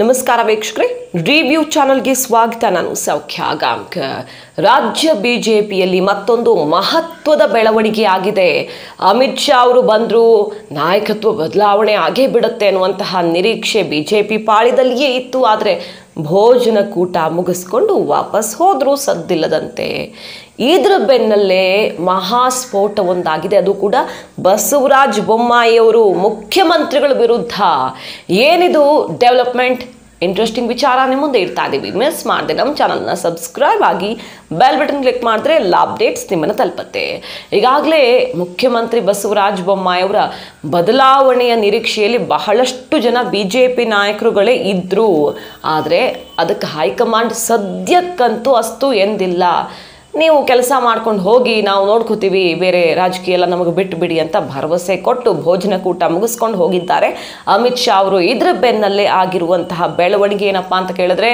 ನಮಸ್ಕಾರ ವೀಕ್ಷಕರೇ ರಿವ್ಯೂ ಚಾನಲ್ಗೆ ಸ್ವಾಗತ ನಾನು ಸೌಖ್ಯ ಗಾಂವ್ಕರ್ ರಾಜ್ಯ ಬಿಜೆಪಿಯಲ್ಲಿ ಮತ್ತೊಂದು ಮಹತ್ವದ ಬೆಳವಣಿಗೆ ಆಗಿದೆ ಅಮಿತ್ ಶಾ ಅವರು ಬಂದರು ನಾಯಕತ್ವ ಬದಲಾವಣೆ ಆಗೇ ಬಿಡುತ್ತೆ ಅನ್ನುವಂತಹ ನಿರೀಕ್ಷೆ ಬಿಜೆಪಿ ಪಾಳಿದಲ್ಲಿಯೇ ಇತ್ತು ಆದರೆ ಭೋಜನ ಕೂಟ ಮುಗಿಸ್ಕೊಂಡು ವಾಪಸ್ ಹೋದರೂ ಸದ್ದಿಲ್ಲದಂತೆ ಇದ್ರ ಬೆನ್ನಲ್ಲೇ ಮಹಾಸ್ಫೋಟ ಒಂದಾಗಿದೆ ಅದು ಕೂಡ ಬಸವರಾಜ ಬೊಮ್ಮಾಯಿಯವರು ಮುಖ್ಯಮಂತ್ರಿಗಳ ವಿರುದ್ಧ ಏನಿದು ಡೆವಲಪ್ಮೆಂಟ್ ಇಂಟ್ರೆಸ್ಟಿಂಗ್ ವಿಚಾರ ನಿಮ್ಮ ಮುಂದೆ ಇಡ್ತಾ ಇದ್ದೀವಿ ಮಿಸ್ ಮಾಡಿದೆ ನಮ್ಮ ಚಾನಲ್ನ ಸಬ್ಸ್ಕ್ರೈಬ್ ಆಗಿ ಬೆಲ್ ಬಟನ್ ಕ್ಲಿಕ್ ಮಾಡಿದ್ರೆ ಎಲ್ಲ ಅಪ್ಡೇಟ್ಸ್ ನಿಮ್ಮನ್ನು ತಲುಪತ್ತೆ ಈಗಾಗಲೇ ಮುಖ್ಯಮಂತ್ರಿ ಬಸವರಾಜ ಬೊಮ್ಮಾಯಿಯವರ ಬದಲಾವಣೆಯ ನಿರೀಕ್ಷೆಯಲ್ಲಿ ಬಹಳಷ್ಟು ಜನ ಬಿ ಜೆ ಪಿ ನಾಯಕರುಗಳೇ ಇದ್ದರು ಆದರೆ ಅದಕ್ಕೆ ಹೈಕಮಾಂಡ್ ಸದ್ಯಕ್ಕಂತೂ ಅಷ್ಟು ಎಂದಿಲ್ಲ ನೀವು ಕೆಲಸ ಮಾಡ್ಕೊಂಡು ಹೋಗಿ ನಾವು ನೋಡ್ಕೋತೀವಿ ಬೇರೆ ರಾಜಕೀಯ ಎಲ್ಲ ನಮಗೆ ಬಿಟ್ಟು ಬಿಡಿ ಅಂತ ಭರವಸೆ ಕೊಟ್ಟು ಭೋಜನ ಕೂಟ ಮುಗಿಸ್ಕೊಂಡು ಹೋಗಿದ್ದಾರೆ ಅಮಿತ್ ಶಾ ಅವರು ಇದ್ರ ಬೆನ್ನಲ್ಲೇ ಆಗಿರುವಂತಹ ಬೆಳವಣಿಗೆ ಏನಪ್ಪ ಅಂತ ಕೇಳಿದ್ರೆ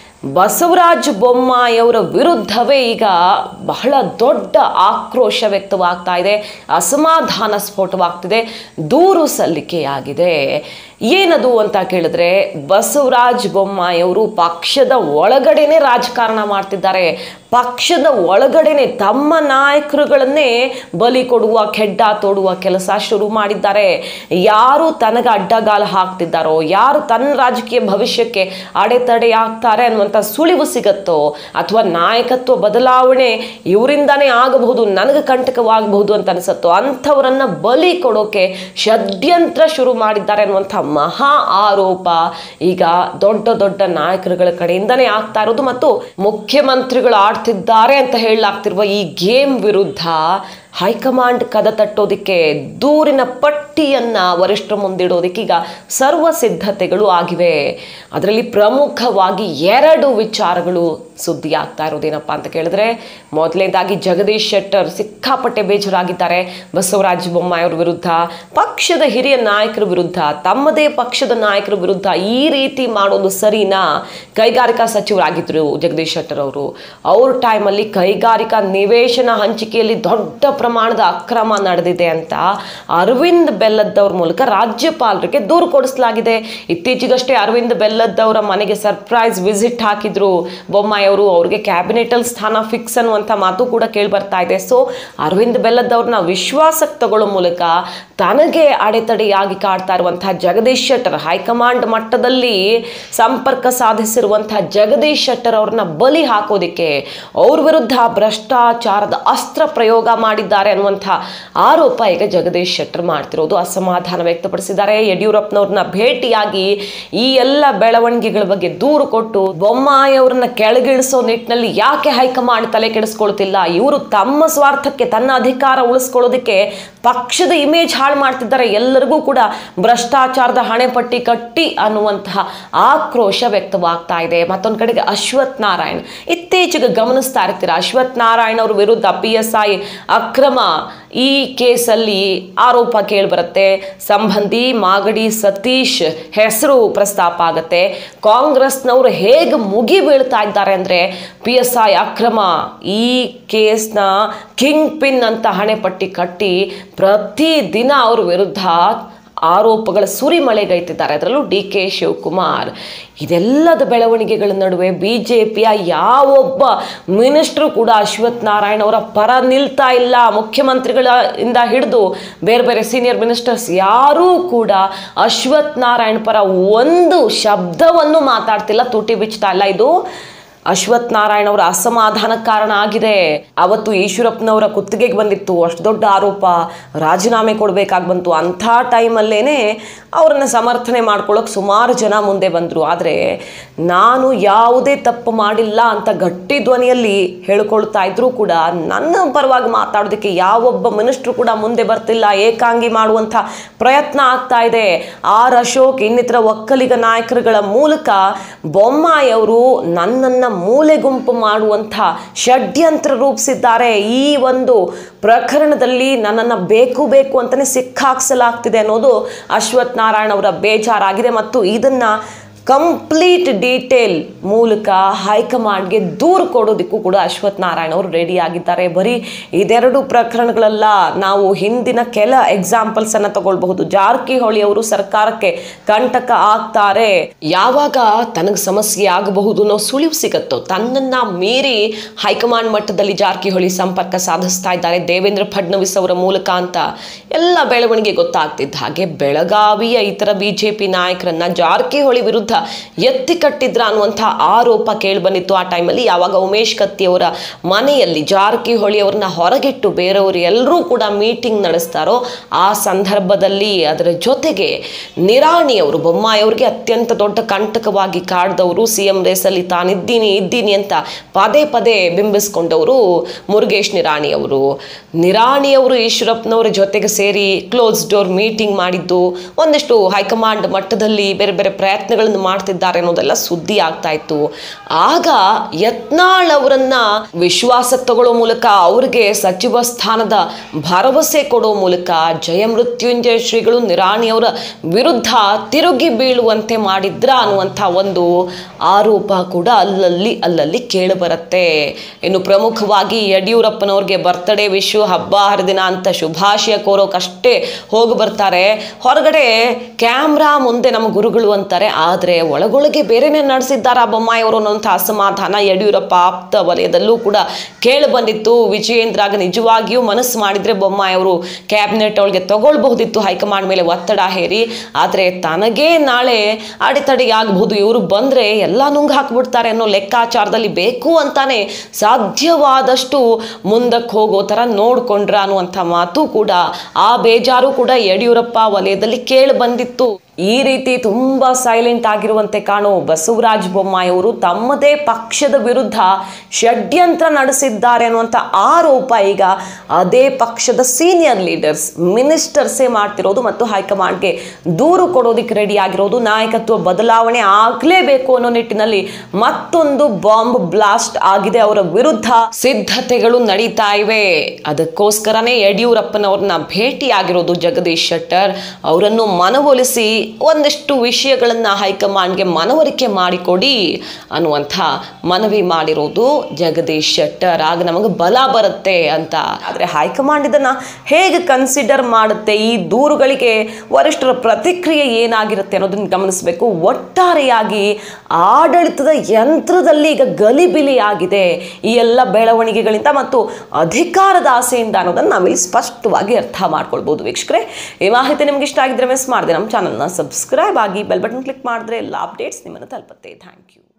ಬಸವರಾಜ ಬೊಮ್ಮಾಯಿಯವರ ವಿರುದ್ಧವೇ ಈಗ ಬಹಳ ದೊಡ್ಡ ಆಕ್ರೋಶ ವ್ಯಕ್ತವಾಗ್ತಾ ಇದೆ ಅಸಮಾಧಾನ ಸ್ಫೋಟವಾಗ್ತಿದೆ ದೂರು ಸಲ್ಲಿಕೆಯಾಗಿದೆ ಏನದು ಅಂತ ಕೇಳಿದ್ರೆ ಬಸವರಾಜ ಬೊಮ್ಮಾಯಿಯವರು ಪಕ್ಷದ ಒಳಗಡೆನೆ ರಾಜಕಾರಣ ಮಾಡ್ತಿದ್ದಾರೆ ಪಕ್ಷದ ಒಳಗಡೆನೆ ತಮ್ಮ ನಾಯಕರುಗಳನ್ನೇ ಬಲಿ ಕೊಡುವ ಕೆಡ್ಡ ತೋಡುವ ಕೆಲಸ ಶುರು ಮಾಡಿದ್ದಾರೆ ಯಾರು ತನಗೆ ಅಡ್ಡಗಾಲ ಹಾಕ್ತಿದ್ದಾರೋ ಯಾರು ತನ್ನ ರಾಜಕೀಯ ಭವಿಷ್ಯಕ್ಕೆ ಅಡೆತಡೆ ಆಗ್ತಾರೆ ಅನ್ನುವಂಥ ಸುಳಿವು ಸಿಗತ್ತೋ ಅಥವಾ ನಾಯಕತ್ವ ಬದಲಾವಣೆ ಇವರಿಂದಾನೇ ಆಗಬಹುದು ನನಗೆ ಕಂಟಕವಾಗಬಹುದು ಅಂತ ಅನಿಸುತ್ತೋ ಅಂಥವರನ್ನ ಬಲಿ ಕೊಡೋಕೆ ಷಡ್ಯಂತ್ರ ಶುರು ಮಾಡಿದ್ದಾರೆ ಅನ್ನುವಂಥ ಮಹಾ ಆರೋಪ ಈಗ ದೊಡ್ಡ ದೊಡ್ಡ ನಾಯಕರುಗಳ ಕಡೆಯಿಂದನೇ ಆಗ್ತಾ ಇರೋದು ಮತ್ತು ಮುಖ್ಯಮಂತ್ರಿಗಳು ಆಡ್ತಿದ್ದಾರೆ ಅಂತ ಹೇಳಲಾಗ್ತಿರುವ ಈ ಗೇಮ್ ವಿರುದ್ಧ ಹೈಕಮಾಂಡ್ ಕದ ತಟ್ಟೋದಿಕ್ಕೆ ದೂರಿನ ಪಟ್ಟಿಯನ್ನ ವರಿಷ್ಠರ ಮುಂದಿಡೋದಕ್ಕೆ ಈಗ ಸರ್ವ ಸಿದ್ಧತೆಗಳು ಆಗಿವೆ ಅದರಲ್ಲಿ ಪ್ರಮುಖವಾಗಿ ಎರಡು ವಿಚಾರಗಳು ಸುದ್ದಿ ಆಗ್ತಾ ಇರೋದೇನಪ್ಪ ಅಂತ ಕೇಳಿದ್ರೆ ಮೊದಲನೇದಾಗಿ ಜಗದೀಶ್ ಶೆಟ್ಟರ್ ಸಿಕ್ಕಾಪಟ್ಟೆ ಬೇಜಾರಾಗಿದ್ದಾರೆ ಬಸವರಾಜ ಬೊಮ್ಮಾಯಿ ಅವ್ರ ವಿರುದ್ಧ ಪಕ್ಷದ ಹಿರಿಯ ನಾಯಕರ ವಿರುದ್ಧ ತಮ್ಮದೇ ಪಕ್ಷದ ನಾಯಕರ ವಿರುದ್ಧ ಈ ರೀತಿ ಮಾಡೋದು ಸರಿನಾ ಕೈಗಾರಿಕಾ ಸಚಿವರಾಗಿದ್ದರು ಜಗದೀಶ್ ಶೆಟ್ಟರ್ ಅವರು ಅವ್ರ ಟೈಮಲ್ಲಿ ಕೈಗಾರಿಕಾ ನಿವೇಶನ ಹಂಚಿಕೆಯಲ್ಲಿ ದೊಡ್ಡ ಪ್ರಮಾಣದ ಅಕ್ರಮ ನಡೆದಿದೆ ಅಂತ ಅರವಿಂದ್ ಬೆಲ್ಲದ್ದವ್ರ ಮೂಲಕ ರಾಜ್ಯಪಾಲರಿಗೆ ದೂರು ಕೊಡಿಸಲಾಗಿದೆ ಇತ್ತೀಚೆಗಷ್ಟೇ ಅರವಿಂದ್ ಬೆಲ್ಲದ್ದವರ ಮನೆಗೆ ಸರ್ಪ್ರೈಸ್ ವಿಸಿಟ್ ಹಾಕಿದ್ರು ಬೊಮ್ಮಾಯಿ ಅವರು ಅವ್ರಿಗೆ ಕ್ಯಾಬಿನೆಟಲ್ಲಿ ಸ್ಥಾನ ಫಿಕ್ಸ್ ಅನ್ನುವಂಥ ಮಾತು ಕೂಡ ಕೇಳಿ ಬರ್ತಾ ಇದೆ ಸೊ ಅರವಿಂದ್ ಬೆಲ್ಲದ್ದವ್ರನ್ನ ವಿಶ್ವಾಸಕ್ಕೆ ತಗೊಳ್ಳೋ ಮೂಲಕ ತನಗೆ ಅಡೆತಡೆಯಾಗಿ ಕಾಡ್ತಾ ಇರುವಂತಹ ಜಗದೀಶ್ ಶೆಟ್ಟರ್ ಹೈಕಮಾಂಡ್ ಮಟ್ಟದಲ್ಲಿ ಸಂಪರ್ಕ ಸಾಧಿಸಿರುವಂತಹ ಜಗದೀಶ್ ಶೆಟ್ಟರ್ ಅವ್ರನ್ನ ಬಲಿ ಹಾಕೋದಿಕ್ಕೆ ಅವ್ರ ವಿರುದ್ಧ ಭ್ರಷ್ಟಾಚಾರದ ಅಸ್ತ್ರ ಪ್ರಯೋಗ ಮಾಡಿದ್ದಾರೆ ಅನ್ನುವಂಥ ಆರೋಪ ಈಗ ಜಗದೀಶ್ ಶೆಟ್ಟರ್ ಮಾಡ್ತಿರೋದು ಅಸಮಾಧಾನ ವ್ಯಕ್ತಪಡಿಸಿದ್ದಾರೆ ಯಡಿಯೂರಪ್ಪನವ್ರನ್ನ ಭೇಟಿಯಾಗಿ ಈ ಎಲ್ಲ ಬೆಳವಣಿಗೆಗಳ ಬಗ್ಗೆ ದೂರು ಕೊಟ್ಟು ಬೊಮ್ಮಾಯಿ ಅವ್ರನ್ನ ಕೆಳಗಿಳಿಸೋ ನಿಟ್ಟಿನಲ್ಲಿ ಯಾಕೆ ಹೈಕಮಾಂಡ್ ತಲೆ ಕೆಡಿಸ್ಕೊಳ್ತಿಲ್ಲ ಇವರು ತಮ್ಮ ಸ್ವಾರ್ಥಕ್ಕೆ ತನ್ನ ಅಧಿಕಾರ ಉಳಿಸ್ಕೊಳ್ಳೋದಕ್ಕೆ ಪಕ್ಷದ ಇಮೇಜ್ ಹಾಳು ಮಾಡ್ತಿದ್ದಾರೆ ಎಲ್ಲರಿಗೂ ಕೂಡ ಭ್ರಷ್ಟಾಚಾರದ ಹಣೆಪಟ್ಟಿ ಕಟ್ಟಿ ಅನ್ನುವಂತಹ ಆಕ್ರೋಶ ವ್ಯಕ್ತವಾಗ್ತಾ ಇದೆ ಮತ್ತೊಂದು ಕಡೆಗೆ ಅಶ್ವಥ್ ನಾರಾಯಣ್ ಇತ್ತೀಚೆಗೆ ಗಮನಿಸ್ತಾ ಇರ್ತೀರ ಅಶ್ವಥ್ ನಾರಾಯಣ್ ಅವ್ರ ವಿರುದ್ಧ ಪಿ ಎಸ್ ಐ ಅಕ್ರಮ ಈ ಕೇಸಲ್ಲಿ ಆರೋಪ ಕೇಳಿಬರುತ್ತೆ ಸಂಬಂಧಿ ಮಾಗಡಿ ಸತೀಶ್ ಹೆಸರು ಪ್ರಸ್ತಾಪ ಆಗುತ್ತೆ ಕಾಂಗ್ರೆಸ್ನವರು ಹೇಗೆ ಮುಗಿ ಬೀಳ್ತಾ ಇದ್ದಾರೆ ಅಂದರೆ ಪಿ ಎಸ್ ಐ ಅಕ್ರಮ ಈ ಕೇಸ್ನ ಕಿಂಗ್ ಪಿನ್ ಅಂತ ಹಣೆಪಟ್ಟಿ ಕಟ್ಟಿ ಪ್ರತಿದಿನ ಅವ್ರ ವಿರುದ್ಧ ಆರೋಪಗಳ ಸುರಿಮಳೆಗೈತಿದ್ದಾರೆ ಅದರಲ್ಲೂ ಡಿ ಕೆ ಶಿವಕುಮಾರ್ ಇದೆಲ್ಲದ ಬೆಳವಣಿಗೆಗಳ ನಡುವೆ ಬಿ ಜೆ ಪಿಯ ಯಾವೊಬ್ಬ ಮಿನಿಸ್ಟ್ರು ಕೂಡ ಅಶ್ವಥ್ ನಾರಾಯಣ್ ಅವರ ಪರ ನಿಲ್ತಾ ಇಲ್ಲ ಮುಖ್ಯಮಂತ್ರಿಗಳ ಇಂದ ಹಿಡಿದು ಬೇರೆ ಬೇರೆ ಸೀನಿಯರ್ ಮಿನಿಸ್ಟರ್ಸ್ ಯಾರೂ ಕೂಡ ಅಶ್ವಥ್ ನಾರಾಯಣ್ ಪರ ಒಂದು ಶಬ್ದವನ್ನು ಮಾತಾಡ್ತಿಲ್ಲ ತುಟಿ ಬಿಚ್ತಾ ಇಲ್ಲ ಇದು ಅಶ್ವಥ್ ನಾರಾಯಣ್ ಅವರ ಅಸಮಾಧಾನಕ್ಕೆ ಕಾರಣ ಆಗಿದೆ ಅವತ್ತು ಈಶ್ವರಪ್ಪನವರ ಕುತ್ತಿಗೆಗೆ ಬಂದಿತ್ತು ಅಷ್ಟು ದೊಡ್ಡ ಆರೋಪ ರಾಜೀನಾಮೆ ಕೊಡಬೇಕಾಗಿ ಬಂತು ಅಂಥ ಟೈಮಲ್ಲೇನೆ ಅವರನ್ನು ಸಮರ್ಥನೆ ಮಾಡ್ಕೊಳ್ಳೋಕೆ ಸುಮಾರು ಜನ ಮುಂದೆ ಬಂದರು ಆದರೆ ನಾನು ಯಾವುದೇ ತಪ್ಪು ಮಾಡಿಲ್ಲ ಅಂತ ಗಟ್ಟಿ ಧ್ವನಿಯಲ್ಲಿ ಹೇಳ್ಕೊಳ್ತಾ ಇದ್ರೂ ಕೂಡ ನನ್ನ ಪರವಾಗಿ ಮಾತಾಡೋದಕ್ಕೆ ಯಾವೊಬ್ಬ ಮಿನಿಸ್ಟ್ರು ಕೂಡ ಮುಂದೆ ಬರ್ತಿಲ್ಲ ಏಕಾಂಗಿ ಮಾಡುವಂಥ ಪ್ರಯತ್ನ ಆಗ್ತಾ ಇದೆ ಆರ್ ಅಶೋಕ್ ಇನ್ನಿತರ ಒಕ್ಕಲಿಗ ನಾಯಕರುಗಳ ಮೂಲಕ ಬೊಮ್ಮಾಯಿ ಅವರು ನನ್ನನ್ನು ಮೂಲೆ ಗುಂಪು ಮಾಡುವಂಥ ಷಡ್ಯಂತ್ರ ರೂಪಿಸಿದ್ದಾರೆ ಈ ಒಂದು ಪ್ರಕರಣದಲ್ಲಿ ನನ್ನನ್ನು ಬೇಕು ಬೇಕು ಅಂತಲೇ ಸಿಕ್ಕಾಕ್ಸಲಾಗ್ತಿದೆ ಅನ್ನೋದು ಅಶ್ವಥ್ ನಾರಾಯಣ್ ಅವರ ಬೇಜಾರಾಗಿದೆ ಮತ್ತು ಇದನ್ನು ಕಂಪ್ಲೀಟ್ ಡೀಟೇಲ್ ಮೂಲಕ ಹೈಕಮಾಂಡ್ಗೆ ದೂರು ಕೊಡೋದಕ್ಕೂ ಕೂಡ ಅಶ್ವಥ್ ನಾರಾಯಣ ಅವರು ರೆಡಿ ಆಗಿದ್ದಾರೆ ಬರೀ ಇದೆರಡು ಪ್ರಕರಣಗಳಲ್ಲ ನಾವು ಹಿಂದಿನ ಕೆಲ ಎಕ್ಸಾಂಪಲ್ಸ್ ಅನ್ನ ತಗೊಳ್ಬಹುದು ಜಾರಕಿಹೊಳಿ ಅವರು ಸರ್ಕಾರಕ್ಕೆ ಕಂಟಕ ಆಗ್ತಾರೆ ಯಾವಾಗ ತನಗೆ ಸಮಸ್ಯೆ ಆಗಬಹುದು ಅನ್ನೋ ಸುಳಿವು ಸಿಗತ್ತೋ ತನ್ನನ್ನ ಮೀರಿ ಹೈಕಮಾಂಡ್ ಮಟ್ಟದಲ್ಲಿ ಜಾರಕಿಹೊಳಿ ಸಂಪರ್ಕ ಸಾಧಿಸ್ತಾ ಇದ್ದಾರೆ ದೇವೇಂದ್ರ ಫಡ್ನವೀಸ್ ಅವರ ಮೂಲಕ ಅಂತ ಎಲ್ಲ ಬೆಳವಣಿಗೆ ಗೊತ್ತಾಗ್ತಿದ್ದ ಹಾಗೆ ಬೆಳಗಾವಿಯ ಇತರ ಬಿಜೆಪಿ ನಾಯಕರನ್ನ ಜಾರಕಿಹೊಳಿ ವಿರುದ್ಧ ಎತ್ತಿ ಕಟ್ಟಿದ್ರ ಅನ್ನುವಂಥ ಆರೋಪ ಕೇಳಿಬಂದಿತ್ತು ಆ ಟೈಮಲ್ಲಿ ಯಾವಾಗ ಉಮೇಶ್ ಕತ್ತಿ ಅವರ ಮನೆಯಲ್ಲಿ ಜಾರಕಿಹೊಳಿ ಅವ್ರನ್ನ ಹೊರಗಿಟ್ಟು ಬೇರೆಯವರು ಎಲ್ಲರೂ ಕೂಡ ಮೀಟಿಂಗ್ ನಡೆಸ್ತಾರೋ ಆ ಸಂದರ್ಭದಲ್ಲಿ ಅದರ ಜೊತೆಗೆ ನಿರಾಣಿ ಅವರು ಬೊಮ್ಮಾಯಿ ಅವರಿಗೆ ಅತ್ಯಂತ ದೊಡ್ಡ ಕಂಟಕವಾಗಿ ಕಾಡ್ದವರು ಸಿ ಎಂ ರೇಸಲ್ಲಿ ತಾನಿದ್ದೀನಿ ಇದ್ದೀನಿ ಅಂತ ಪದೇ ಪದೇ ಬಿಂಬಿಸ್ಕೊಂಡವರು ಮುರುಗೇಶ್ ನಿರಾಣಿ ಅವರು ನಿರಾಣಿ ಅವರು ಈಶ್ವರಪ್ಪನವರ ಜೊತೆಗೆ ಸೇರಿ ಕ್ಲೋಸ್ ಡೋರ್ ಮೀಟಿಂಗ್ ಮಾಡಿದ್ದು ಒಂದಿಷ್ಟು ಹೈಕಮಾಂಡ್ ಮಟ್ಟದಲ್ಲಿ ಬೇರೆ ಬೇರೆ ಪ್ರಯತ್ನಗಳನ್ನು ಮಾಡ್ತಿದ್ದಾರೆ ಅನ್ನೋದೆಲ್ಲ ಸುದ್ದಿ ಆಗ್ತಾ ಇತ್ತು ಆಗ ಯತ್ನಾಳ್ ಅವರನ್ನ ವಿಶ್ವಾಸಕ್ಕೆ ತಗೊಳ್ಳೋ ಮೂಲಕ ಅವ್ರಿಗೆ ಸಚಿವ ಸ್ಥಾನದ ಭರವಸೆ ಕೊಡೋ ಮೂಲಕ ಜಯಮೃತ್ಯುಂಜಯ ಶ್ರೀಗಳು ನಿರಾಣಿ ಅವರ ವಿರುದ್ಧ ತಿರುಗಿ ಬೀಳುವಂತೆ ಮಾಡಿದ್ರ ಅನ್ನುವಂಥ ಒಂದು ಆರೋಪ ಕೂಡ ಅಲ್ಲಲ್ಲಿ ಅಲ್ಲಲ್ಲಿ ಕೇಳಿಬರುತ್ತೆ ಇನ್ನು ಪ್ರಮುಖವಾಗಿ ಯಡಿಯೂರಪ್ಪನವ್ರಿಗೆ ಬರ್ತ್ಡೇ ವಿಶು ಹಬ್ಬ ಹರಿದಿನ ಅಂತ ಶುಭಾಶಯ ಕೋರೋಕಷ್ಟೇ ಹೋಗಿ ಬರ್ತಾರೆ ಹೊರಗಡೆ ಕ್ಯಾಮ್ರಾ ಮುಂದೆ ನಮ್ಮ ಗುರುಗಳು ಅಂತಾರೆ ಆದರೆ ಒಳಗೊಳಗೆ ಬೇರೆನೇ ನಡೆಸಿದ್ದಾರೆ ಆ ಬೊಮ್ಮಾಯಿ ಅವರು ಅನ್ನೋಂಥ ಅಸಮಾಧಾನ ಯಡಿಯೂರಪ್ಪ ಆಪ್ತ ವಲಯದಲ್ಲೂ ಕೂಡ ಕೇಳಿ ಬಂದಿತ್ತು ವಿಜಯೇಂದ್ರಾಗ ನಿಜವಾಗಿಯೂ ಮನಸ್ಸು ಮಾಡಿದ್ರೆ ಬೊಮ್ಮಾಯಿ ಅವರು ಕ್ಯಾಬಿನೆಟ್ ಒಳಗೆ ತಗೊಳ್ಬಹುದಿತ್ತು ಹೈಕಮಾಂಡ್ ಮೇಲೆ ಒತ್ತಡ ಹೇರಿ ಆದರೆ ತನಗೇ ನಾಳೆ ಅಡೆತಡೆ ಆಗಬಹುದು ಇವರು ಬಂದರೆ ಎಲ್ಲ ನುಂಗ್ ಹಾಕ್ಬಿಡ್ತಾರೆ ಅನ್ನೋ ಲೆಕ್ಕಾಚಾರದಲ್ಲಿ ಬೇಕು ಅಂತಾನೆ ಸಾಧ್ಯವಾದಷ್ಟು ಮುಂದಕ್ಕೆ ಹೋಗೋ ಥರ ನೋಡ್ಕೊಂಡ್ರ ಅನ್ನುವಂಥ ಮಾತು ಕೂಡ ಆ ಬೇಜಾರು ಕೂಡ ಯಡಿಯೂರಪ್ಪ ವಲಯದಲ್ಲಿ ಕೇಳಿ ಬಂದಿತ್ತು ಈ ರೀತಿ ತುಂಬಾ ಸೈಲೆಂಟ್ ಆಗಿರುವಂತೆ ಕಾಣೋ ಬಸವರಾಜ ಬೊಮ್ಮಾಯಿ ಅವರು ತಮ್ಮದೇ ಪಕ್ಷದ ವಿರುದ್ಧ ಷಡ್ಯಂತ್ರ ನಡೆಸಿದ್ದಾರೆ ಅನ್ನುವಂಥ ಆರೋಪ ಈಗ ಅದೇ ಪಕ್ಷದ ಸೀನಿಯರ್ ಲೀಡರ್ಸ್ ಮಿನಿಸ್ಟರ್ಸೇ ಮಾಡ್ತಿರೋದು ಮತ್ತು ಹೈಕಮಾಂಡ್ಗೆ ದೂರು ಕೊಡೋದಕ್ಕೆ ರೆಡಿ ಆಗಿರೋದು ನಾಯಕತ್ವ ಬದಲಾವಣೆ ಆಗಲೇಬೇಕು ಅನ್ನೋ ನಿಟ್ಟಿನಲ್ಲಿ ಮತ್ತೊಂದು ಬಾಂಬ್ ಬ್ಲಾಸ್ಟ್ ಆಗಿದೆ ಅವರ ವಿರುದ್ಧ ಸಿದ್ಧತೆಗಳು ನಡೀತಾ ಇವೆ ಅದಕ್ಕೋಸ್ಕರನೇ ಯಡಿಯೂರಪ್ಪನವ್ರನ್ನ ಭೇಟಿಯಾಗಿರೋದು ಜಗದೀಶ್ ಶೆಟ್ಟರ್ ಅವರನ್ನು ಮನವೊಲಿಸಿ ಒಂದಿಷ್ಟು ವಿಷಯಗಳನ್ನು ಹೈಕಮಾಂಡ್ಗೆ ಮನವರಿಕೆ ಮಾಡಿಕೊಡಿ ಅನ್ನುವಂಥ ಮನವಿ ಮಾಡಿರೋದು ಜಗದೀಶ್ ಶೆಟ್ಟರ್ ಆಗ ನಮಗೆ ಬಲ ಬರುತ್ತೆ ಅಂತ ಆದರೆ ಹೈಕಮಾಂಡ್ ಇದನ್ನು ಹೇಗೆ ಕನ್ಸಿಡರ್ ಮಾಡುತ್ತೆ ಈ ದೂರುಗಳಿಗೆ ವರಿಷ್ಠರ ಪ್ರತಿಕ್ರಿಯೆ ಏನಾಗಿರುತ್ತೆ ಅನ್ನೋದನ್ನು ಗಮನಿಸಬೇಕು ಒಟ್ಟಾರೆಯಾಗಿ ಆಡಳಿತದ ಯಂತ್ರದಲ್ಲಿ ಈಗ ಗಲಿಬಿಲಿ ಆಗಿದೆ ಈ ಎಲ್ಲ ಬೆಳವಣಿಗೆಗಳಿಂದ ಮತ್ತು ಅಧಿಕಾರದ ಆಸೆಯಿಂದ ಅನ್ನೋದನ್ನು ನಾವಿಲ್ಲಿ ಸ್ಪಷ್ಟವಾಗಿ ಅರ್ಥ ಮಾಡ್ಕೊಳ್ಬೋದು ವೀಕ್ಷಕರೇ ಈ ಮಾಹಿತಿ ನಿಮ್ಗೆ ಇಷ್ಟ ಆಗಿದ್ರೆ ಮಿಸ್ ಮಾಡಿದೆ ನಮ್ಮ ಚಾನಲ್ನ ಸಬ್ಸ್ಕ್ರೈಬ್ ಆಗಿ ಬೆಲ್ ಬಟನ್ ಕ್ಲಿಕ್ ಮಾಡಿದ್ರೆ ಎಲ್ಲ ಅಪ್ಡೇಟ್ಸ್ ನಿಮ್ಮನ್ನು ತಲುಪುತ್ತೆ ಥ್ಯಾಂಕ್ ಯು